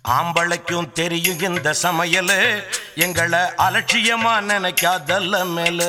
ஆம்பளைக்கும் தெரியும் இந்த சமையலு எங்களை அலட்சியமா நினைக்காதல்ல மேல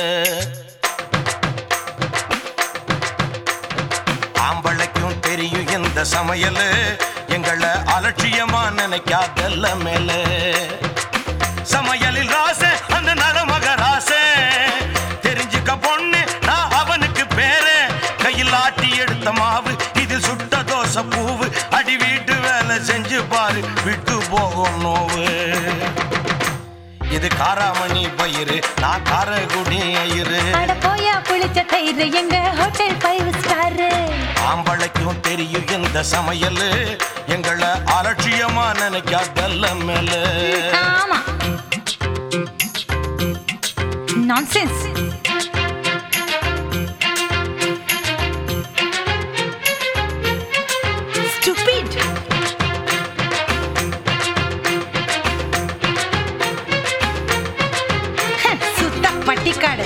ஆம்பளைக்கும் தெரியும் இந்த சமையலு எங்களை அலட்சியமா நினைக்காதல்ல மேல சமையலில் ராச அந்த நரமக ராச தெரிஞ்சுக்க பொண்ணு நான் அவனுக்கு பேரு கையில் ஆட்டி எடுத்த மாவு இது சுட்ட தோசை பூவு அடி வீட்டு வேலை செஞ்சு பாரு விட்டு போகும் நோவு இது காராமணி பயிறு நான் காரகுடி ஐயரு அட போயா புளிச்ச தயிர் எங்க ஹோட்டல் ஃபைவ் ஸ்டார் ஆம்பளைக்கும் தெரியும் இந்த சமையல் எங்களை அலட்சியமா நினைக்காதல்ல மேல ஆமா நான்சென்ஸ் ஸ்டூபிட் சுத்த பட்டிக்காடு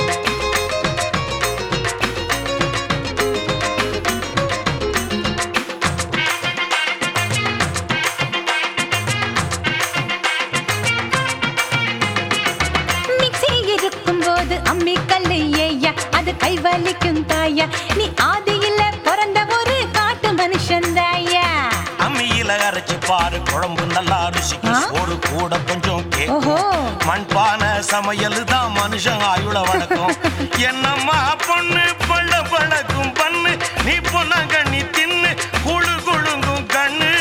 மிக்ஸி இருக்கும் போது அம்மி கல்லு ஏயா அது கை வலிக்கும் தாயா நீ ஆதியில பிறந்த ஒரு காட்டு மனுஷன் தாயா அம்மியில அரைச்சு பாரு குழம்பு நல்லா ருசிக்கும் ஆ? சோறு கூட கொஞ்சம் ஓஹோ கேக்கும் மண்பான சமையல் தான் மனுஷன் ஆயுள வழக்கம் என்னம்மா பொண்ணு பள்ள பழக்கும் பண்ணு நீ பொண்ணாங்க நீ தின்னு குழு குழுங்கும் கண்ணு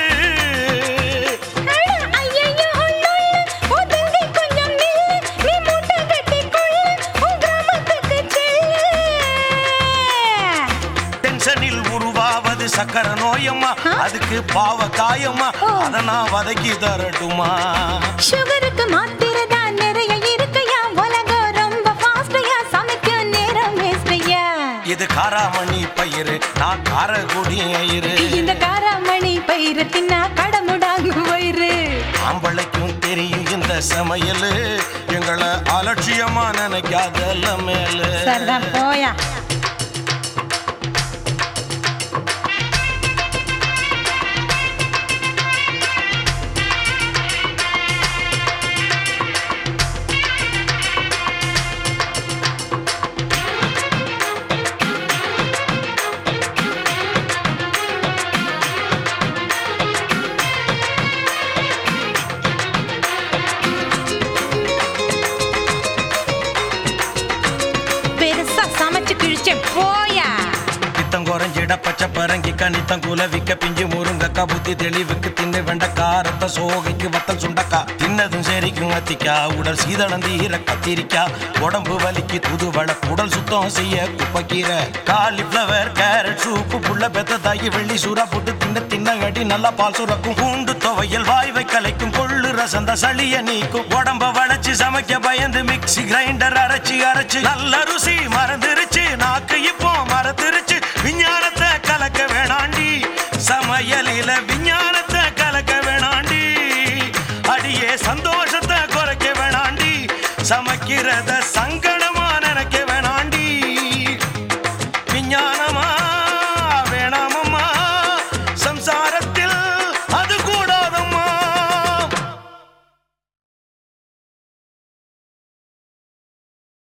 அட, ஐயையோ, உள்ளுள்ள, உன் தங்கை கொஞ்சம் நில்லு. நீ மூட்டை கட்டிக்கொள்ளு, உன் கிராமத்துக்கு செல்லு. டென்ஷனில் உருவாவது சக்கர நோயம்மா ஆ? அதுக்கு பாவ காயம்மா ஓ. அத நான் வதக்கி தரட்டுமா சுகருக்கு மாத்திரை தான் நிறைய இருக்குயா உலகம் ரொம்ப ஃபாஸ்டையா சமைக்கும் நேரம் வேஸ்டையா இது காராமணி பயிறு நான் காரகுடி ஐயரு இந்த காராமணி பயிர தின்னா கடமுடாகும் வயிறு ஆம்பளைக்கும் தெரியும் இந்த சமையல் எங்களை அலட்சியமா நினைக்காதல்ல மேல சரிதான் போயா பெருசா சமைச்சு கிழிச்சேன் போயா பித்தம் குறைஞ்சிட பச்சை பரங்கி கனித்தம் குலவிக்க பிஞ்சு முருங்கக்கா புத்தி தெளிவுக்கு தின்னு வெண்டக்கா ரத்த சோகைக்கு வத்தல் சுண்டக்கா தின்னதும் சரிக்கும் அத்திக்கா உடல் சீதளம் தீர கத்திரிக்கா உடம்பு வலிக்கு துதுவள உடல் சுத்தம் செய்ய குப்பைக்கீரை காலிஃப்ளவர் கேரட் சூப்பு புள்ள பெத்த தாயி வெள்ளி சூறா போட்டு தின்ன தின்ன அடி நல்லா பால் சுரக்கும் பூண்டு துவையல் வாய்வை கலைக்கும் கொள்ளு ரசந்த சளிய நீக்கும் உடம்ப வளைச்சு சமைக்க பயந்து மிக்ஸி கிரைண்டர் அரைச்சு அரைச்சு நல்ல ருசி மறந்துருச்சு